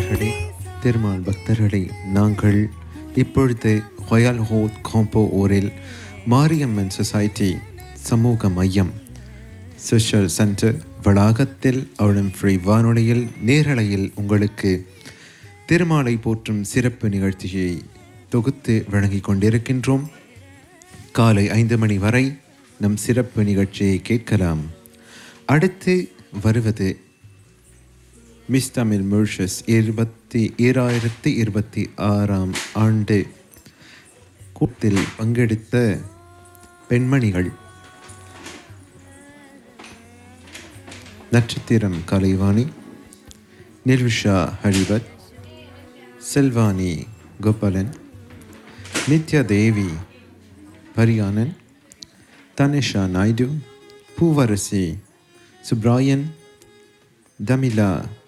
நேயர்களே திருமால் பக்தர்களே நாங்கள் இப்பொழுது ஹொயால் ஹோத் காம்போ ஊரில் மாரியம்மன் சொசைட்டி சமூக மையம் சோஷியல் சென்டர் வளாகத்தில் அவளும் ஃப்ரீ வானொலியில் நேரலையில் உங்களுக்கு திருமாலை போற்றும் சிறப்பு நிகழ்ச்சியை தொகுத்து வழங்கிக் கொண்டிருக்கின்றோம் காலை ஐந்து மணி வரை நம் சிறப்பு நிகழ்ச்சியை கேட்கலாம் அடுத்து வருவது மிஸ் தமிழ் மொரிஷஸ் இருபத்தி ஈராயிரத்தி இருபத்தி ஆறாம் ஆண்டு கூட்டத்தில் பங்கெடுத்த பெண்மணிகள் நட்சத்திரம் கலைவாணி நிர்விஷா ஹரிவத் செல்வானி கோபாலன் நித்யா தேவி பரியானன் தனிஷா நாயுடு பூவரசி சுப்ராயன் தமிழா